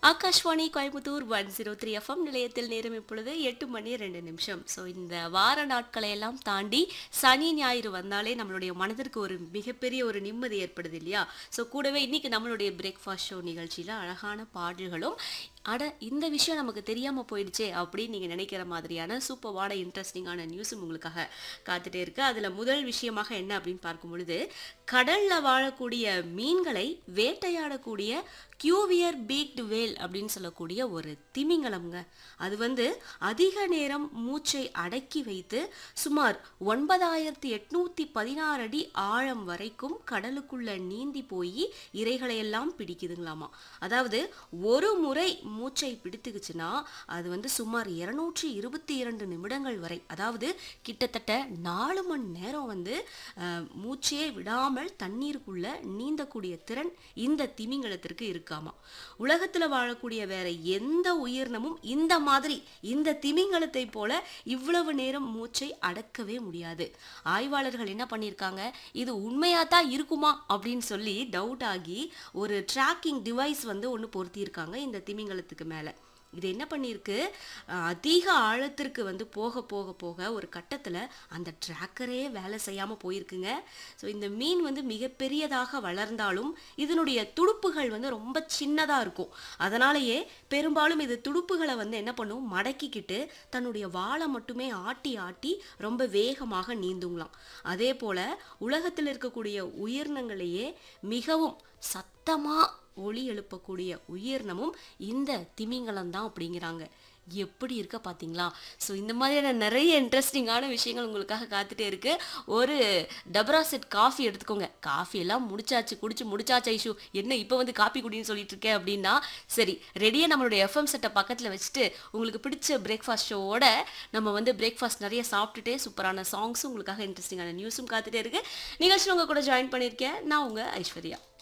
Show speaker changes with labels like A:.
A: Akashvani Coimbatore one zero three FM நிலையத்தில் நேரம் இப்பொழுது எட்டு மணி ரெண்டு நிமிஷம் ஸோ இந்த வார நாட்களை எல்லாம் தாண்டி சனி ஞாயிறு வந்தாலே நம்மளுடைய மனதிற்கு ஒரு மிகப்பெரிய ஒரு நிம்மதி ஏற்படுது இல்லையா ஸோ கூடவே இன்னைக்கு நம்மளுடைய பிரேக்ஃபாஸ்ட் ஷோ நிகழ்ச்சியில் அழகான பாடல்களும் அட இந்த விஷயம் நமக்கு தெரியாமல் போயிடுச்சே அப்படின்னு நீங்கள் நினைக்கிற மாதிரியான சூப்பர்வான இன்ட்ரெஸ்டிங்கான நியூஸும் உங்களுக்காக காத்துட்டே இருக்கு அதில் முதல் விஷயமாக என்ன அப்படின்னு பார்க்கும் பொழுது கடலில் வாழக்கூடிய மீன்களை வேட்டையாடக்கூடிய கியூவியர் பீக்டு வேல் அப்படின்னு சொல்லக்கூடிய ஒரு திமிங்கலம்ங்க அது வந்து அதிக நேரம் மூச்சை அடக்கி வைத்து சுமார் ஒன்பதாயிரத்தி எட்நூத்தி பதினாறு அடி ஆழம் வரைக்கும் கடலுக்குள்ள நீந்தி போய் இறைகளை எல்லாம் பிடிக்குதுங்களாமா அதாவது ஒரு முறை மூச்சை பிடித்துக்குச்சுன்னா அது வந்து சுமார் இருநூற்றி இருபத்தி இரண்டு நிமிடங்கள் வரை அதாவது கிட்டத்தட்ட நாலு மணி நேரம் வந்து அஹ், மூச்சே விடாமல் தண்ணீருக்குள்ள நீந்தக்கூடிய திறன் இந்த திமிங்கலத்திற்கு இருக்காமா உலகத்துல வாழக்கூடிய வேற எந்த உயிரினமும் இந்த மாதிரி இந்த திமிங்கலத்தை போல இவ்வளவு நேரம் மூச்சை அடக்கவே முடியாது ஆய்வாளர்கள் என்ன பண்ணியிருக்காங்க இது உண்மையா தான் இருக்குமா அப்படின்னு சொல்லி டவுட் ஆகி ஒரு ட்ராக்கிங் டிவைஸ் வந்து ஒன்று பொருத்தியிருக்காங்க இந்த திமிங்கலத்துக்கு மேலே இது என்ன பண்ணியிருக்கு அஹ் அதிக ஆழத்திற்கு வந்து போக போக போக ஒரு கட்டத்தில் அந்த ட்ராக்கரே வேலை செய்யாமல் போயிருக்குங்க ஸோ இந்த மீன் வந்து மிகப்பெரியதாக வளர்ந்தாலும் இதனுடைய துடுப்புகள் வந்து ரொம்ப சின்னதாக இருக்கும் அதனாலேயே பெரும்பாலும் இது துடுப்புகளை வந்து என்ன பண்ணும் மடக்கிக்கிட்டு தன்னுடைய வாளை மட்டுமே ஆட்டி ஆட்டி ரொம்ப வேகமாக நீந்துங்களாம் அதே போல் உலகத்தில் இருக்கக்கூடிய உயிரினங்களையே மிகவும் சத்தமாக ஒளி எழுப்பக்கூடிய உயிரினமும் இந்த திமிங்கலம் தான் அப்படிங்கிறாங்க எப்படி இருக்க பார்த்தீங்களா ஸோ இந்த மாதிரியான நிறைய இன்ட்ரெஸ்டிங்கான விஷயங்கள் உங்களுக்காக காத்துட்டே இருக்கு ஒரு டபரா செட் காஃபி எடுத்துக்கோங்க காஃபி எல்லாம் முடிச்சாச்சு குடிச்சு முடிச்சாச்சு ஐஷு என்ன இப்போ வந்து காப்பி குடின்னு சொல்லிட்டு இருக்கேன் அப்படின்னா சரி ரெடியாக நம்மளுடைய எஃப்எம் செட்டை பக்கத்தில் வச்சுட்டு உங்களுக்கு பிடிச்ச பிரேக்ஃபாஸ்ட் ஷோவோட நம்ம வந்து பிரேக்ஃபாஸ்ட் நிறைய சாப்பிட்டுட்டே சூப்பரான சாங்ஸும் உங்களுக்காக இன்ட்ரெஸ்டிங்கான நியூஸும் காத்துட்டே இருக்கு நிகழ்ச்சி உங்க கூட ஜாயின் பண்ணியிருக்கேன் நான் உங்க ஐஸ்வர்யா